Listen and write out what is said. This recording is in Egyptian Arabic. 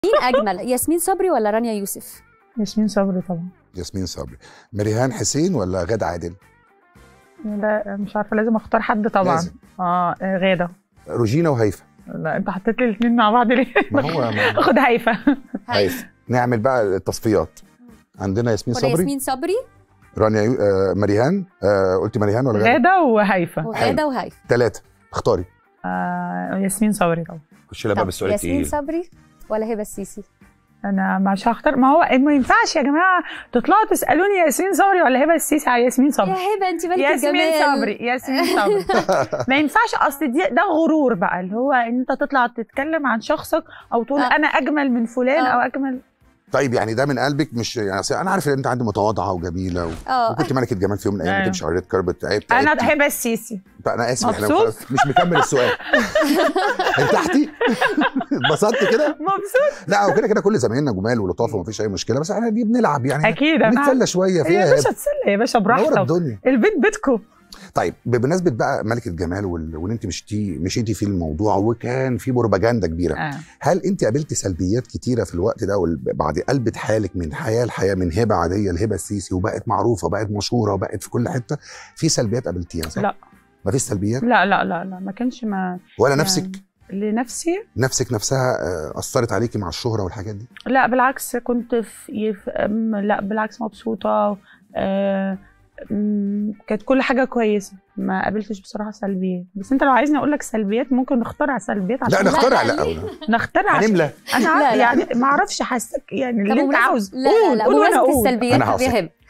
مين اجمل ياسمين صبري ولا رانيا يوسف ياسمين صبري طبعا ياسمين صبري مريهان حسين ولا غادة عادل لا مش عارفه لازم اختار حد طبعا لازم. اه غاده روجينا وهيفا لا انت حطيت لي الاثنين مع بعض ليه؟ ما هو ما- خد هيفا هيفا نعمل بقى التصفيات عندنا ياسمين ولا صبري ياسمين صبري رانيا يو... آه مريهان آه قلت مريهان ولا غادة غاده وهيفا وغاده وهيفا ثلاثة اختاري آه ياسمين صبري طبعا خش لها بقى طب بالسؤال ياسمين التقيل صبري ولا هبه السيسي انا مش هختار ما هو ما ينفعش يا جماعه تطلعوا تسالوني ياسمين صبري ولا هبه السيسي على ياسمين يا صبري هبه انت مالك ياسمين الجمال صبري ياسمين صبري ما ينفعش اصل دي ده غرور بقى اللي هو ان انت تطلع تتكلم عن شخصك او تقول آه. انا اجمل من فلان آه. او اجمل طيب يعني ده من قلبك مش يعني أصل انا عارف ان انت عندي متواضعه وجميله و... اه وكنت ملكه جمال في يوم من الايام أيوه. بتمشي على الريد كاربت عيب انا تعبتي. هبه السيسي انا اسف احنا مبسوط؟ خلاص مش مكمل السؤال ارتحتي اتبسطت كده مبسوط لا هو كده كده كل زمايلنا جمال ولطاف ومفيش اي مشكله بس احنا دي بنلعب يعني اكيد انا بنتسلى شويه فيها يا هبة. باشا تسلى يا باشا نور براحتك الدنيا البيت بيتكم طيب بمناسبه بقى ملكه جمال وال... وان انت مشيتي مشيتي في الموضوع وكان في بروباجندا كبيره آه. هل انت قابلتي سلبيات كتيره في الوقت ده وال- بعد قلبة حالك من حياه لحياه من هبه عاديه لهبه السيسي وبقت معروفه بقت مشهوره وبقت في كل حته في سلبيات قابلتيها صح؟ لا. مفيش سلبيات لا لا لا لا ما كانش ما ولا نفسك لنفسي نفسك نفسها آه، اثرت عليكي مع الشهره والحاجات دي لا بالعكس كنت في في- أم، لا بالعكس مبسوطة آه، أم، كانت كل حاجة كويسة ما قابلتش بصراحة سلبيات بس انت لو عايزني اقول لك سلبيات ممكن نخترع سلبيات لا عشان نخترع لا، لا ليه؟ نخترع عشان هنملى انا لا، عارف- لا. يعني ما اعرفش حاسك يعني طب اللي انت بمناسبة- عاوز لا قول لا لا قول وانا بمناسبه اقول السلبيات أنا طب هقف. يا هبه